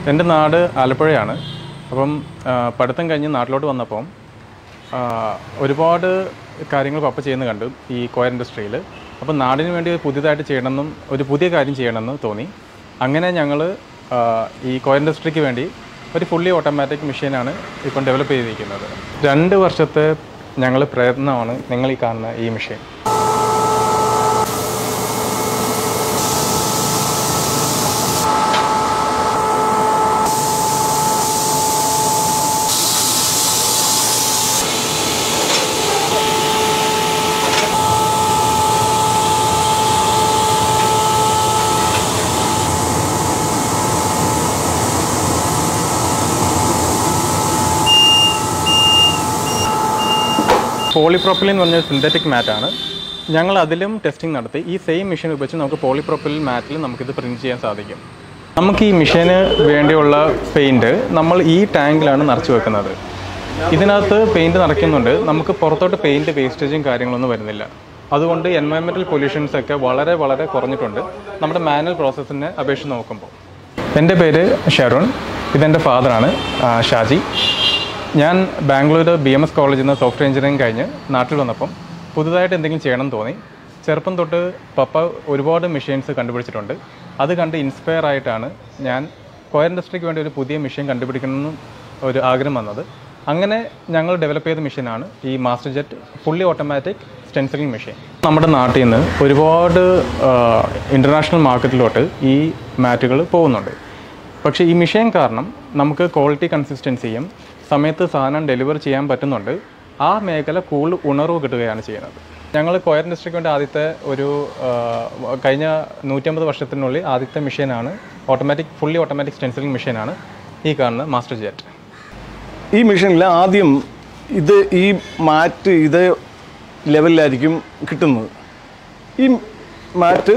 എൻ്റെ നാട് ആലപ്പുഴയാണ് അപ്പം ആ, പഠിത്തം കഴിഞ്ഞ് നാട്ടിലോട്ട് വന്നപ്പം ആ, ഒരുപാട് കാര്യങ്ങൾ പപ്പ ചെയ്യുന്ന കണ്ടു ഈ കോയർ ഇൻഡസ്ട്രിയിൽ അപ്പം നാടിന് വേണ്ടി പുതിയതായിട്ട് ചെയ്യണമെന്നും ഒരു പുതിയ കാര്യം ചെയ്യണമെന്ന് തോന്നി അങ്ങനെ ഞങ്ങൾ ഈ കോയർ ഇൻഡസ്ട്രിക്ക് വേണ്ടി ഒരു ഫുള്ളി ഓട്ടോമാറ്റിക് മെഷീനാണ് ഇപ്പം ഡെവലപ്പ് ചെയ്തിരിക്കുന്നത് രണ്ട് വർഷത്തെ ഞങ്ങൾ പ്രയത്നമാണ് നിങ്ങൾ ഈ കാണുന്ന ഈ മെഷീൻ പോളിപ്രോപ്പിലിൻ എന്ന് പറഞ്ഞ സിന്തറ്റിക് മാറ്റാണ് ഞങ്ങൾ അതിലും ടെസ്റ്റിംഗ് നടത്തി ഈ സെയിം മെഷീൻ ഉപയോഗിച്ച് നമുക്ക് പോളിപ്രോപ്പിലിൻ മാറ്റിൽ നമുക്കിത് പ്രിൻറ്റ് ചെയ്യാൻ സാധിക്കും നമുക്ക് ഈ മെഷീന് വേണ്ടിയുള്ള പെയിൻറ്റ് നമ്മൾ ഈ ടാങ്കിലാണ് നിറച്ച് വെക്കുന്നത് ഇതിനകത്ത് പെയിൻറ്റ് നിറയ്ക്കുന്നുണ്ട് നമുക്ക് പുറത്തോട്ട് പെയിൻറ്റ് വേസ്റ്റേജും കാര്യങ്ങളൊന്നും വരുന്നില്ല അതുകൊണ്ട് എൻവയൺമെൻറ്റൽ പൊല്യൂഷൻസ് ഒക്കെ വളരെ വളരെ കുറഞ്ഞിട്ടുണ്ട് നമ്മുടെ മാനുവൽ പ്രോസസ്സിനെ അപേക്ഷിച്ച് നോക്കുമ്പോൾ എൻ്റെ പേര് ഷെറൂൺ ഇതെൻ്റെ ഫാദറാണ് ഷാജി ഞാൻ ബാംഗ്ലൂർ ബി എം എസ് കോളേജിൽ നിന്ന് സോഫ്റ്റ്വെയർ എഞ്ചിനീയറിംഗ് കഴിഞ്ഞ് നാട്ടിൽ വന്നപ്പം പുതുതായിട്ട് എന്തെങ്കിലും ചെയ്യണം എന്ന് തോന്നി ചെറുപ്പം തൊട്ട് പപ്പ ഒരുപാട് മെഷീൻസ് കണ്ടുപിടിച്ചിട്ടുണ്ട് അത് കണ്ട് ഇൻസ്പയർ ആയിട്ടാണ് ഞാൻ കോയർ ഇൻഡസ്ട്രിക്ക് വേണ്ടി ഒരു പുതിയ മെഷീൻ കണ്ടുപിടിക്കണമെന്നും ഒരു ആഗ്രഹം വന്നത് അങ്ങനെ ഞങ്ങൾ ഡെവലപ്പ് ചെയ്ത മെഷീനാണ് ഈ master jet fully automatic stenciling machine നമ്മുടെ നാട്ടിൽ നിന്ന് ഒരുപാട് ഇൻ്റർനാഷണൽ മാർക്കറ്റിലോട്ട് ഈ മാറ്റുകൾ പോകുന്നുണ്ട് പക്ഷേ ഈ മെഷീൻ കാരണം നമുക്ക് ക്വാളിറ്റി കൺസിസ്റ്റൻസിയും സമയത്ത് സാധനം ഡെലിവർ ചെയ്യാൻ പറ്റുന്നുണ്ട് ആ മേഖല കൂടുതൽ ഉണർവ് കിട്ടുകയാണ് ചെയ്യുന്നത് ഞങ്ങൾ കോയർ ഇൻഡസ്ട്രിക്ക് വേണ്ടി ആദ്യത്തെ ഒരു ആ, കഴിഞ്ഞ നൂറ്റമ്പത് വർഷത്തിനുള്ളിൽ ആദ്യത്തെ മെഷീനാണ് ഓട്ടോമാറ്റിക് ഫുള്ളി ഓട്ടോമാറ്റിക് സ്റ്റെൻസിലിംഗ് മെഷീനാണ് ഈ കാണുന്ന മാസ്റ്റർ ജെറ്റ് ഈ മെഷീനിൽ ആദ്യം ഇത് ഈ മാറ്റ് ഇതേ ലെവലിലായിരിക്കും കിട്ടുന്നത് ഈ മാറ്റ്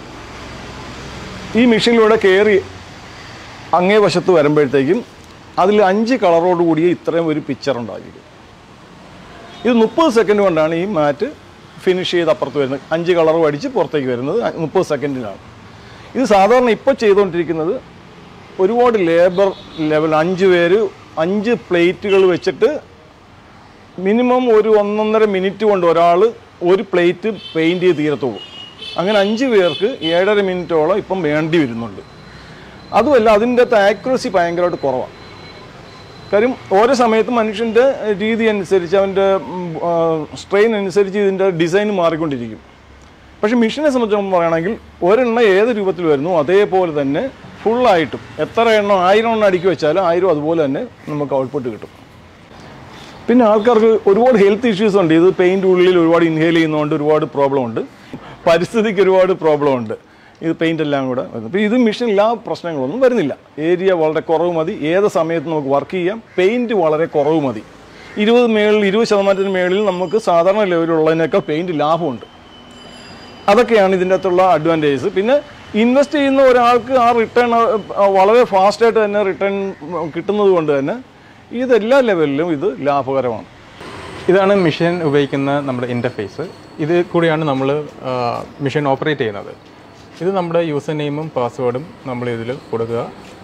ഈ മെഷീനിലൂടെ കയറി അങ്ങേ വശത്ത് വരുമ്പോഴത്തേക്കും അതിൽ അഞ്ച് കളറോട് കൂടിയ ഇത്രയും ഒരു പിക്ചർ ഉണ്ടായിരിക്കും ഇത് മുപ്പത് സെക്കൻഡ് കൊണ്ടാണ് ഈ മാറ്റ് ഫിനിഷ് ചെയ്ത് അപ്പുറത്ത് വരുന്നത് അഞ്ച് കളറും അടിച്ച് പുറത്തേക്ക് വരുന്നത് മുപ്പത് സെക്കൻഡിലാണ് ഇത് സാധാരണ ഇപ്പോൾ ചെയ്തുകൊണ്ടിരിക്കുന്നത് ഒരുപാട് ലേബർ ലെവൽ അഞ്ച് പേര് അഞ്ച് പ്ലേറ്റുകൾ വെച്ചിട്ട് മിനിമം ഒരു ഒന്നൊന്നര മിനിറ്റ് കൊണ്ട് ഒരാൾ ഒരു പ്ലേറ്റ് പെയിൻറ്റ് ചെയ്ത് തീരത്തുള്ളൂ അങ്ങനെ അഞ്ച് പേർക്ക് ഏഴര മിനിറ്റോളം ഇപ്പം വേണ്ടി വരുന്നുണ്ട് അതുമല്ല അതിൻ്റെ അകത്ത് ആക്യുറസി ഭയങ്കരമായിട്ട് കുറവാണ് കാര്യം ഓരോ സമയത്തും മനുഷ്യൻ്റെ രീതി അനുസരിച്ച് അവൻ്റെ സ്ട്രെയിൻ അനുസരിച്ച് ഇതിൻ്റെ ഡിസൈൻ മാറിക്കൊണ്ടിരിക്കും പക്ഷേ മെഷീനെ സംബന്ധിച്ചിടത്തോളം പറയുകയാണെങ്കിൽ ഒരെണ്ണം ഏത് രൂപത്തിൽ വരുന്നു അതേപോലെ തന്നെ ഫുള്ളായിട്ടും എത്ര എണ്ണം ആയിരം എണ്ണം അടുക്കി വെച്ചാലും ആയിരം അതുപോലെ തന്നെ നമുക്ക് ഔട്ട്പുട്ട് കിട്ടും പിന്നെ ആൾക്കാർക്ക് ഒരുപാട് ഹെൽത്ത് ഇഷ്യൂസ് ഉണ്ട് ഇത് പെയിൻ്റ് ഉള്ളിൽ ഒരുപാട് ഇൻഹേൽ ചെയ്യുന്നതുകൊണ്ട് ഒരുപാട് പ്രോബ്ലം ഉണ്ട് പരിസ്ഥിതിക്ക് ഒരുപാട് പ്രോബ്ലം ഉണ്ട് ഇത് പെയിൻ്റ് എല്ലാം കൂടെ വരുന്നത് അപ്പോൾ ഇത് മെഷീനിൽ ആ പ്രശ്നങ്ങളൊന്നും വരുന്നില്ല ഏരിയ വളരെ കുറവ് മതി ഏത് സമയത്ത് നമുക്ക് വർക്ക് ചെയ്യാം പെയിൻറ്റ് വളരെ കുറവ് മതി ഇരുപത് മേളിൽ ഇരുപത് ശതമാനത്തിന് മേളിൽ നമുക്ക് സാധാരണ ലെവലിലുള്ളതിനേക്കാൾ പെയിൻറ്റ് ലാഭമുണ്ട് അതൊക്കെയാണ് ഇതിൻ്റെ അകത്തുള്ള അഡ്വാൻറ്റേജസ് പിന്നെ ഇൻവെസ്റ്റ് ചെയ്യുന്ന ഒരാൾക്ക് ആ റിട്ടേൺ വളരെ ഫാസ്റ്റായിട്ട് തന്നെ റിട്ടേൺ കിട്ടുന്നത് കൊണ്ട് തന്നെ ഇതെല്ലാ ലെവലിലും ഇത് ലാഭകരമാണ് ഇതാണ് മെഷീൻ ഉപയോഗിക്കുന്ന നമ്മുടെ ഇൻ്റർഫേസ് ഇത് കൂടിയാണ് നമ്മൾ മെഷീൻ ഓപ്പറേറ്റ് ചെയ്യുന്നത് ഇത് നമ്മുടെ യൂസർ നെയിമും പാസ്വേഡും നമ്മൾ ഇതിൽ കൊടുക്കുക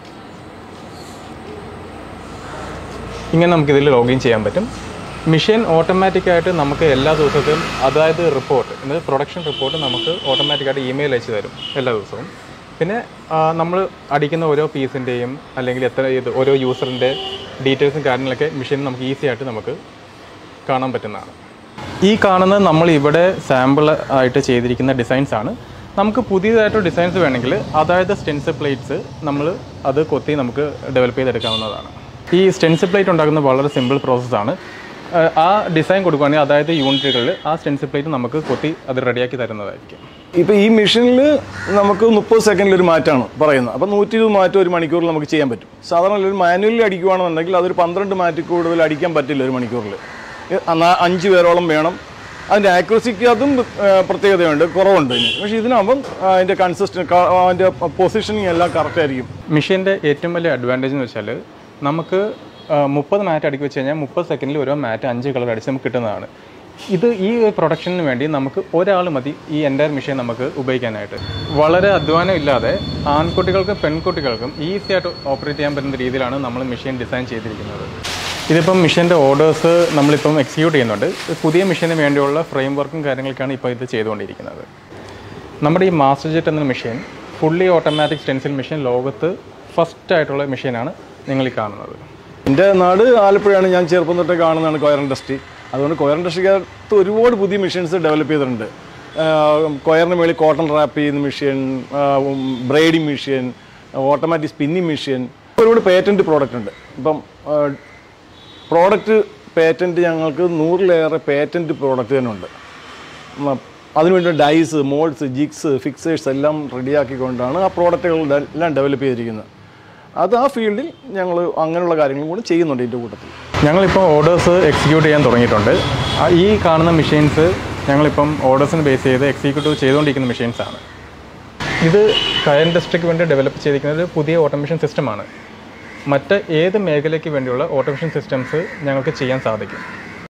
ഇങ്ങനെ നമുക്കിതിൽ ലോഗിൻ ചെയ്യാൻ പറ്റും മെഷീൻ ഓട്ടോമാറ്റിക്കായിട്ട് നമുക്ക് എല്ലാ ദിവസത്തെയും അതായത് റിപ്പോർട്ട് എന്നത് പ്രൊഡക്ഷൻ റിപ്പോർട്ട് നമുക്ക് ഓട്ടോമാറ്റിക്കായിട്ട് ഇമെയിൽ അയച്ചു തരും എല്ലാ ദിവസവും പിന്നെ നമ്മൾ അടിക്കുന്ന ഓരോ പീസിൻ്റെയും അല്ലെങ്കിൽ എത്ര ഇത് ഓരോ യൂസറിൻ്റെ ഡീറ്റെയിൽസും കാര്യങ്ങളൊക്കെ മെഷീൻ നമുക്ക് ഈസി ആയിട്ട് നമുക്ക് കാണാൻ പറ്റുന്നതാണ് ഈ കാണുന്നത് നമ്മൾ ഇവിടെ സാമ്പിൾ ആയിട്ട് ചെയ്തിരിക്കുന്ന ഡിസൈൻസ് ആണ് നമുക്ക് പുതിയതായിട്ട് ഡിസൈൻസ് വേണമെങ്കിൽ അതായത് സ്റ്റെൻസിൽ പ്ലേറ്റ്സ് നമ്മൾ അത് കൊത്തി നമുക്ക് ഡെവലപ്പ് ചെയ്തെടുക്കാവുന്നതാണ് ഈ സ്റ്റെൻസിൽ പ്ലേറ്റ് ഉണ്ടാക്കുന്ന വളരെ സിമ്പിൾ പ്രോസസ്സാണ് ആ ഡിസൈൻ കൊടുക്കുകയാണെങ്കിൽ അതായത് യൂണിറ്റുകളിൽ ആ സ്റ്റെൻസിൽ പ്ലേറ്റ് നമുക്ക് കൊത്തി അത് റെഡിയാക്കി തരുന്നതായിരിക്കും ഇപ്പോൾ ഈ മെഷീനിൽ നമുക്ക് മുപ്പത് സെക്കൻഡിൽ ഒരു മാറ്റാണ് പറയുന്നത് അപ്പോൾ നൂറ്റി ഇരുപത് മാറ്റം ഒരു മണിക്കൂറിൽ നമുക്ക് ചെയ്യാൻ പറ്റും സാധാരണ ഒരു മാനുവലി അടിക്കുകയാണെന്നുണ്ടെങ്കിൽ അതൊരു പന്ത്രണ്ട് മാറ്റിൽ കൂടുതൽ അടിക്കാൻ പറ്റില്ല ഒരു മണിക്കൂറിൽ എന്നാൽ അഞ്ച് പേരോളം വേണം അതിൻ്റെ ആക്യുറസിക്ക് അതും ആ, പ്രത്യേകതയുണ്ട് കുറവുണ്ട് ഇതിന് പക്ഷേ ഇതിനാകുമ്പം ആ, അതിൻ്റെ കൺസിസ്റ്റൻ അതിൻ്റെ പൊസിഷനിങ് എല്ലാം കറക്റ്റ് ആയിരിക്കും മെഷീൻ്റെ ഏറ്റവും വലിയ അഡ്വാൻറ്റേജ് എന്ന് വെച്ചാൽ നമുക്ക് മുപ്പത് മാറ്റ് അടുക്കി വെച്ച് കഴിഞ്ഞാൽ മുപ്പത് സെക്കൻഡിൽ ഓരോ മാറ്റ് അഞ്ച് കളർ അടിച്ച് നമുക്ക് കിട്ടുന്നതാണ് ഇത് ഈ പ്രൊഡക്ഷന് വേണ്ടി നമുക്ക് ഒരാൾ മതി ഈ എൻ്റയർ മെഷീൻ നമുക്ക് ഉപയോഗിക്കാനായിട്ട് വളരെ അധ്വാനം ഇല്ലാതെ ആൺകുട്ടികൾക്കും പെൺകുട്ടികൾക്കും ഈസി ആയിട്ട് ഓപ്പറേറ്റ് ചെയ്യാൻ പറ്റുന്ന രീതിയിലാണ് നമ്മൾ മെഷീൻ ഡിസൈൻ ചെയ്തിരിക്കുന്നത് ഇതിപ്പം മെഷീൻ്റെ ഓർഡേഴ്സ് നമ്മളിപ്പം എക്സിക്യൂട്ട് ചെയ്യുന്നുണ്ട് പുതിയ മെഷീന് വേണ്ടിയുള്ള ഫ്രെയിം വർക്കും കാര്യങ്ങളൊക്കെയാണ് ഇപ്പോൾ ഇത് ചെയ്തുകൊണ്ടിരിക്കുന്നത് നമ്മുടെ ഈ മാസ്റ്റർ ജെറ്റ് എന്ന machine fully automatic stencil machine ലോകത്ത് ഫസ്റ്റ് ആയിട്ടുള്ള മെഷീനാണ് നിങ്ങൾ ഈ കാണുന്നത് എൻ്റെ നാട് ആലപ്പുഴയാണ് ഞാൻ ചെറുപ്പം തൊട്ടേ കാണുന്നതാണ് കൊയർ ഇൻഡസ്ട്രി അതുകൊണ്ട് കൊയർ ഇൻഡസ്ട്രിക്കകത്ത് ഒരുപാട് പുതിയ മെഷീൻസ് ഡെവലപ്പ് ചെയ്തിട്ടുണ്ട് കൊയറിന് മേളിൽ കോട്ടൺ റാപ്പ് ചെയ്യുന്ന machine braiding machine automatic spinning machine ഒരുപാട് പേറ്റൻറ്റ് പ്രോഡക്റ്റ് ഉണ്ട് ഇപ്പം പ്രോഡക്റ്റ് പേറ്റൻറ്റ് ഞങ്ങൾക്ക് നൂറിലേറെ പേറ്റൻറ്റ് പ്രോഡക്റ്റ് തന്നെ ഉണ്ട് ഉം, അതിനുവേണ്ടി ഡൈസ് മോൾഡ്സ് ജിഗ്സ് ഫിക്സേഴ്സ് എല്ലാം റെഡിയാക്കിക്കൊണ്ടാണ് ആ പ്രോഡക്റ്റുകൾ എല്ലാം ഡെവലപ്പ് ചെയ്തിരിക്കുന്നത് അത് ആ ഫീൽഡിൽ ഞങ്ങൾ അങ്ങനെയുള്ള കാര്യങ്ങളും കൂടെ ചെയ്യുന്നുണ്ട് ഇതിൻ്റെ കൂട്ടത്തിൽ ഞങ്ങളിപ്പോൾ ഓർഡേഴ്സ് എക്സിക്യൂട്ട് ചെയ്യാൻ തുടങ്ങിയിട്ടുണ്ട് ആ ഈ കാണുന്ന മെഷീൻസ് ഞങ്ങളിപ്പം ഓർഡേഴ്സിന് ബേസ് ചെയ്ത് എക്സിക്യൂട്ട് ചെയ്തുകൊണ്ടിരിക്കുന്ന മെഷീൻസാണ് ഇത് കയർ ഇൻഡസ്ട്രിക്ക് വേണ്ടി ഡെവലപ്പ് ചെയ്തിരിക്കുന്ന ഒരു പുതിയ ഓട്ടോമേഷൻ സിസ്റ്റമാണ് മറ്റ് ഏത് മേഖലയ്ക്ക് വേണ്ടിയുള്ള ഓട്ടോമേഷൻ സിസ്റ്റംസ് ഞങ്ങൾക്ക് ചെയ്യാൻ സാധിക്കും